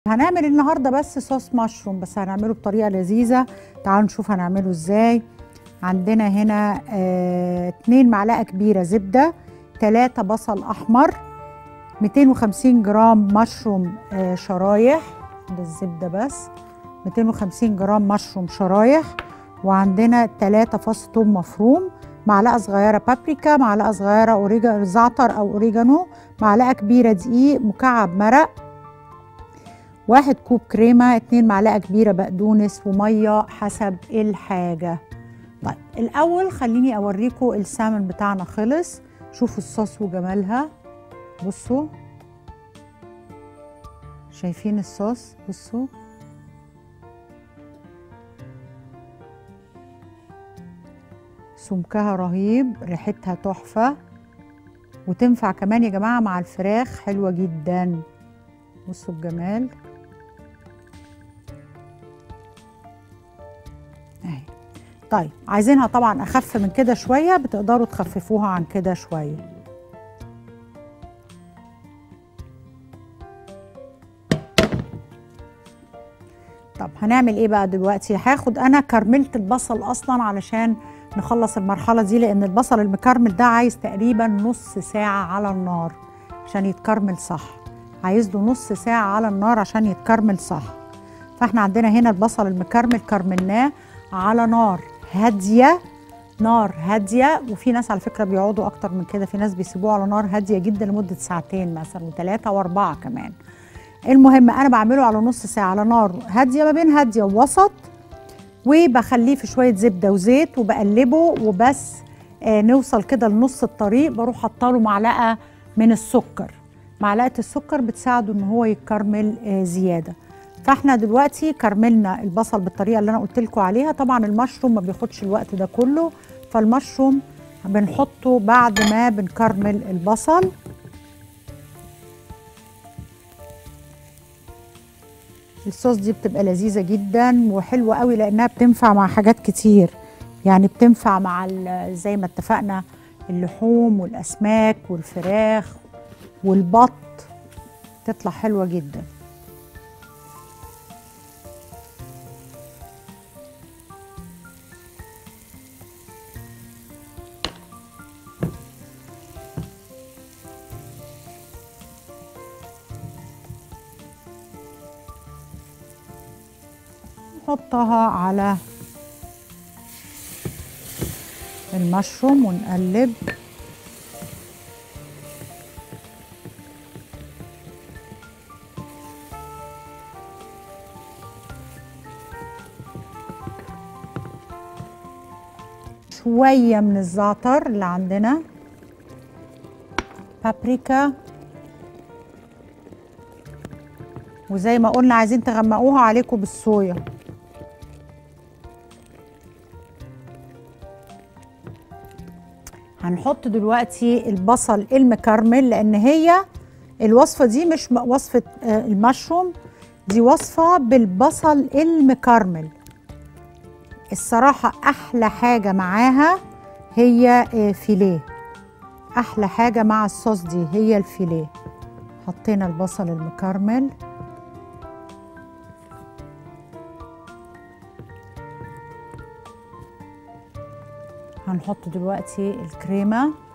هنعمل النهارده بس صوص مشروم بس هنعمله بطريقه لذيذه تعالوا نشوف هنعمله ازاي عندنا هنا آه 2 معلقه كبيره زبده 3 بصل احمر 250 جرام مشروم آه شرايح ده الزبده بس 250 جرام مشروم شرايح وعندنا 3 فص ثوم مفروم معلقه صغيره بابريكا معلقه صغيره اوريجا زعتر او اوريجانو معلقه كبيره دقيق مكعب مرق واحد كوب كريمة اتنين معلقة كبيرة بقدونس ومية حسب الحاجة طيب الأول خليني أوريكم السامن بتاعنا خلص شوفوا الصوص وجمالها بصوا شايفين الصوص بصوا سمكها رهيب ريحتها تحفة وتنفع كمان يا جماعة مع الفراخ حلوة جدا بصوا الجمال اهي طيب عايزينها طبعا اخف من كده شويه بتقدروا تخففوها عن كده شويه طب هنعمل ايه بقى دلوقتي هاخد انا كرملت البصل اصلا علشان نخلص المرحله دي لان البصل المكرمل ده عايز تقريبا نص ساعه على النار عشان يتكرمل صح عايز له نص ساعه على النار عشان يتكرمل صح فاحنا عندنا هنا البصل المكرمل كرملناه على نار هاديه نار هاديه وفي ناس على فكره بيقعدوا اكتر من كده في ناس بيسيبوه على نار هاديه جدا لمده ساعتين مثلا وثلاثه واربعه كمان المهم انا بعمله على نص ساعه على نار هاديه ما بين هاديه ووسط وبخليه في شويه زبده وزيت وبقلبه وبس آه نوصل كده لنص الطريق بروح حاطه له معلقه من السكر معلقه السكر بتساعده ان هو يتكرمل آه زياده فاحنا دلوقتي كرملنا البصل بالطريقه اللي انا قلت لكم عليها طبعا المشروم ما بياخدش الوقت ده كله فالمشروم بنحطه بعد ما بنكرمل البصل الصوص دي بتبقى لذيذه جدا وحلوه قوي لانها بتنفع مع حاجات كتير يعني بتنفع مع زي ما اتفقنا اللحوم والاسماك والفراخ والبط تطلع حلوه جدا نحطها على المشروم ونقلب شوية من الزعتر اللي عندنا بابريكا وزي ما قلنا عايزين تغمقوها عليكم بالصويا هنحط دلوقتي البصل المكرمل لان هي الوصفه دي مش وصفه المشروم دي وصفه بالبصل المكرمل الصراحه احلى حاجه معاها هي فيليه احلى حاجه مع الصوص دي هي الفيليه حطينا البصل المكرمل هنحط دلوقتي الكريمه